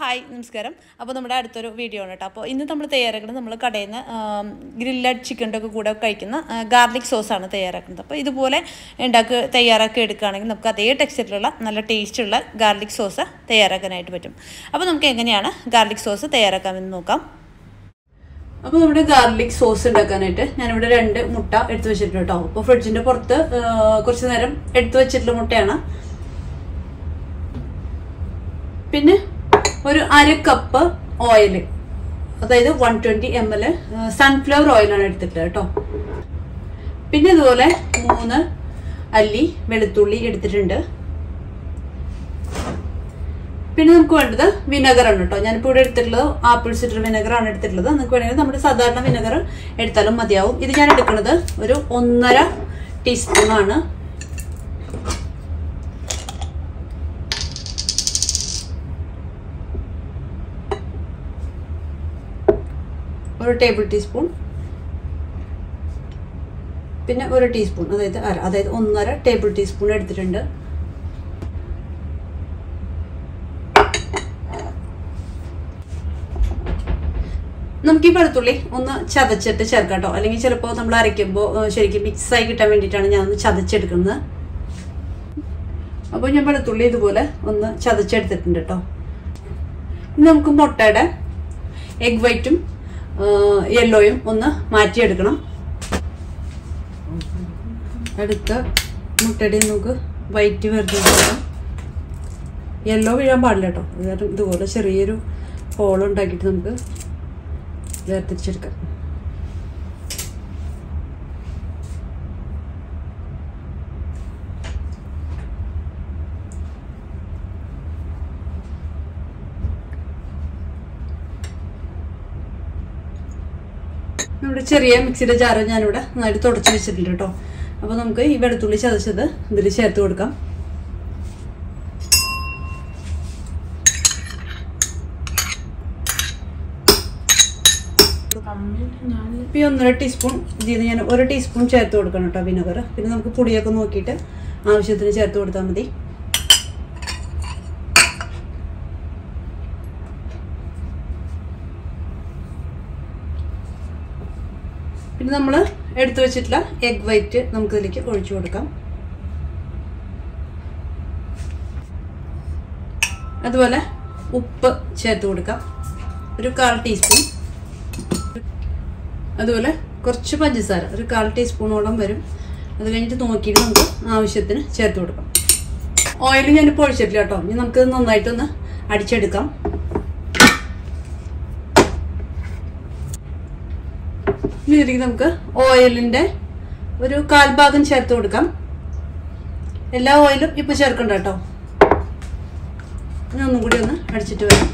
hi നമസ്കാരം അപ്പോൾ നമ്മുടെ അടുത്തൊരു വീഡിയോ ആണ് കേട്ടോ അപ്പോൾ ഇന്ന് നമ്മൾ തയ്യാറാക്കുന്നത് നമ്മൾ കടയിൽ നിന്ന് ഗ്രില്ലഡ് ചിക്കൻ്റെ ഒക്കെ കൂടെ കഴിക്കുന്ന ഗാർലിക് സോസാണ് തയ്യാറാക്കുന്നത് അപ്പോൾ ഇതുപോലെ ഉണ്ടാക്കി തയ്യാറാക്കി എടുക്കുകയാണെങ്കിൽ നമുക്ക് അതേ ടെക്സ്ചറിലുള്ള നല്ല ടേസ്റ്റുള്ള ഗാർലിക് സോസ് തയ്യാറാക്കാനായിട്ട് പറ്റും അപ്പോൾ നമുക്ക് എങ്ങനെയാണ് ഗാർലിക് സോസ് തയ്യാറാക്കാമെന്ന് നോക്കാം അപ്പോൾ നമ്മുടെ ഗാർലിക് സോസ് ഉണ്ടാക്കാനായിട്ട് ഞാനിവിടെ രണ്ട് മുട്ട എടുത്തു വെച്ചിട്ടുണ്ട് കേട്ടോ അപ്പോൾ ഫ്രിഡ്ജിന്റെ പുറത്ത് ആ, കുറച്ച് നേരം എടുത്തു വെച്ചിട്ടുള്ള മുട്ടയാണ് പിന്നെ ഒരു അര കപ്പ് ഓയിൽ അതായത് one twenty M L sunflower ഓയിലാണ് എടുത്തിട്ടുള്ളത് കേട്ടോ പിന്നെ ഇതുപോലെ മൂന്ന് അല്ലി വെളുത്തുള്ളി എടുത്തിട്ടുണ്ട് പിന്നെ നമുക്ക് വേണ്ടത് വിനെഗർ ആണ് കേട്ടോ ഞാനിപ്പോൾ ഇവിടെ എടുത്തിട്ടുള്ളത് ആപ്പിൾ സിഡർ വിനെഗർ ആണ് എടുത്തിട്ടുള്ളത് നിങ്ങൾക്ക് വേണമെങ്കിൽ നമ്മുടെ സാധാരണ വിനെഗർ എടുത്താലും മതിയാവും ഇത് ഞാൻ എടുക്കുന്നത് ഒരു ഒന്നര ടീസ്പൂൺ ആണ് ഒരു ടേബിൾ ടീസ്പൂൺ പിന്നെ ഒരു ടീസ്പൂൺ അതായത് അര അതായത് ഒന്നര ടേബിൾ ടീസ്പൂൺ എടുത്തിട്ടുണ്ട് നമുക്ക് ഈ വെളുത്തുള്ളി ഒന്ന് ചതച്ചിട്ട് ചേർക്കാം കേട്ടോ അല്ലെങ്കിൽ ചിലപ്പോൾ നമ്മൾ അരയ്ക്കുമ്പോൾ ശരിക്കും മിക്സായി കിട്ടാൻ വേണ്ടിയിട്ടാണ് ഞാൻ ഒന്ന് ചതച്ചെടുക്കുന്നത് അപ്പോൾ ഞാൻ വെളുത്തുള്ളി ഇതുപോലെ ഒന്ന് ചതച്ചെടുത്തിട്ടുണ്ട് കേട്ടോ ഇനി നമുക്ക് മുട്ടയുടെ എഗ് വൈറ്റും യെല്ലോയും ഒന്ന് മാറ്റിയെടുക്കണം അടുത്ത മുട്ടയുടെ നമുക്ക് വൈറ്റ് വെറുതെ കൊടുക്കാം യെല്ലോ വീഴാൻ പാടില്ല കേട്ടോ കാരണം ഇതുപോലെ ചെറിയൊരു ഹോൾ ഉണ്ടാക്കിയിട്ട് നമുക്ക് വേർതിരിച്ചെടുക്കാം നമ്മുടെ ചെറിയ മിക്സിയുടെ ജാറ് ഞാനിവിടെ നന്നായിട്ട് തുടച്ച് വെച്ചിട്ടുണ്ട് കേട്ടോ അപ്പോൾ നമുക്ക് ഈ വെളുത്തുള്ളി ചതച്ചത് ഇതിൽ ചേർത്ത് കൊടുക്കാം ഇപ്പം ഈ ഒന്നര ടീസ്പൂൺ ഇതിൽ നിന്ന് ഞാൻ ഒരു ടീസ്പൂൺ ചേർത്ത് കൊടുക്കണം കേട്ടോ വിനെഗർ പിന്നെ നമുക്ക് പൊടിയൊക്കെ നോക്കിയിട്ട് ആവശ്യത്തിന് ചേർത്ത് കൊടുത്താൽ മതി പിന്നെ നമ്മൾ എടുത്തു വെച്ചിട്ടുള്ള എഗ് വൈറ്റ് നമുക്ക് ഇതിലേക്ക് ഒഴിച്ചു കൊടുക്കാം അതുപോലെ ഉപ്പ് ചേർത്ത് കൊടുക്കാം ഒരു കാൽ ടീസ്പൂൺ അതുപോലെ കുറച്ച് പഞ്ചസാര ഒരു കാൽ ടീസ്പൂണോളം വരും അത് കഴിഞ്ഞിട്ട് നോക്കിയിട്ട് നമുക്ക് ആവശ്യത്തിന് ചേർത്ത് കൊടുക്കാം ഓയിൽ ഞാനിപ്പോൾ ഒഴിച്ചിട്ടില്ല കേട്ടോ ഇനി നമുക്ക് നന്നായിട്ടൊന്ന് അടിച്ചെടുക്കാം ഇനി ഇതിലേക്ക് നമുക്ക് ഓയിലിന്റെ ഒരു കാൽ ഭാഗം ചേർത്ത് കൊടുക്കാം എല്ലാ ഓയിലും ഇപ്പൊ ചേർക്കണ്ട കേട്ടോ ഇനി ഒന്നും കൂടി ഒന്ന് അടിച്ചിട്ട് വരാം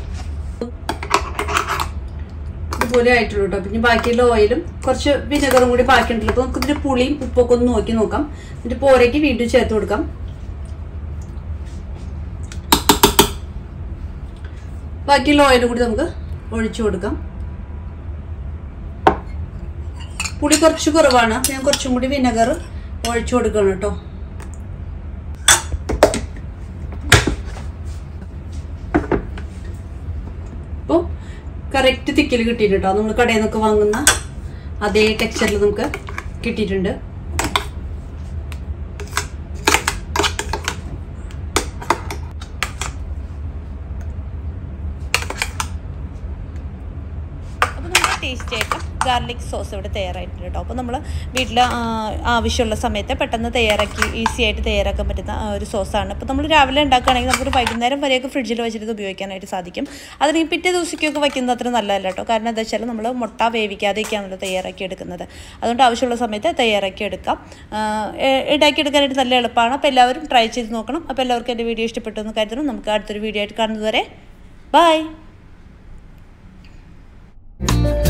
ഇതുപോലെ ആയിട്ടുള്ളൂ കേട്ടോ പിന്നെ ബാക്കിയുള്ള ഓയിലും കുറച്ച് വിനെഗറും കൂടി ബാക്കിയുണ്ടല്ലോ അപ്പൊ നമുക്ക് ഇതിന്റെ പുളിയും ഉപ്പൊക്കെ ഒന്ന് നോക്കി നോക്കാം എന്നിട്ട് പോരേക്ക് വീണ്ടും ചേർത്ത് കൊടുക്കാം ബാക്കിയുള്ള ഓയിലും കൂടി നമുക്ക് ഒഴിച്ചു കൊടുക്കാം പുളി കുറച്ച് കുറവാണ് ഞാൻ കുറച്ചും കൂടി വിനെഗർ ഒഴിച്ചു കൊടുക്കണം കേട്ടോ അപ്പോൾ കറക്റ്റ് തിക്കിൽ കിട്ടിയിട്ടുണ്ട് കേട്ടോ നമ്മൾ കടയിൽ നിന്നൊക്കെ വാങ്ങുന്ന അതേ ടെക്സ്ചറിൽ നമുക്ക് കിട്ടിയിട്ടുണ്ട് അപ്പോൾ നമ്മുടെ ടേസ്റ്റി ആയിട്ട് ഗാർലിക് സോസ് ഇവിടെ തയ്യാറായിട്ടുണ്ട് കേട്ടോ അപ്പോൾ നമ്മൾ വീട്ടിൽ ആവശ്യമുള്ള സമയത്ത് പെട്ടെന്ന് തയ്യാറാക്കി ഈസി ആയിട്ട് തയ്യാറാക്കാൻ പറ്റുന്ന ആ, ഒരു സോസാണ് അപ്പോൾ നമ്മൾ രാവിലെ ഉണ്ടാക്കുകയാണെങ്കിൽ നമുക്കൊരു വൈകുന്നേരം വരെയൊക്കെ ഫ്രിഡ്ജിൽ വെച്ചിട്ട് ഇത് ഉപയോഗിക്കാനായിട്ട് സാധിക്കും അതിന് പിറ്റേ ദിവസത്തേക്കൊക്കെ വയ്ക്കുന്നത് അത്ര നല്ലതല്ല കേട്ടോ കാരണം എന്താ വെച്ചാൽ നമ്മൾ മുട്ട വേവിക്കാതെയൊക്കെയാണല്ലോ തയ്യാറാക്കി എടുക്കുന്നത് അതുകൊണ്ട് ആവശ്യമുള്ള സമയത്ത് തയ്യാറാക്കി എടുക്കാം ആ, എ- ഉണ്ടാക്കിയെടുക്കാനായിട്ട് നല്ല എളുപ്പമാണ് അപ്പോൾ എല്ലാവരും ട്രൈ ചെയ്ത് നോക്കണം അപ്പോൾ എല്ലാവർക്കും എൻ്റെ വീഡിയോ ഇഷ്ടപ്പെട്ടു എന്ന് കരുതുന്നു നമുക്ക് അടുത്തൊരു വീഡിയോ ആയിട്ട് കാണുന്നത് വരെ ബൈ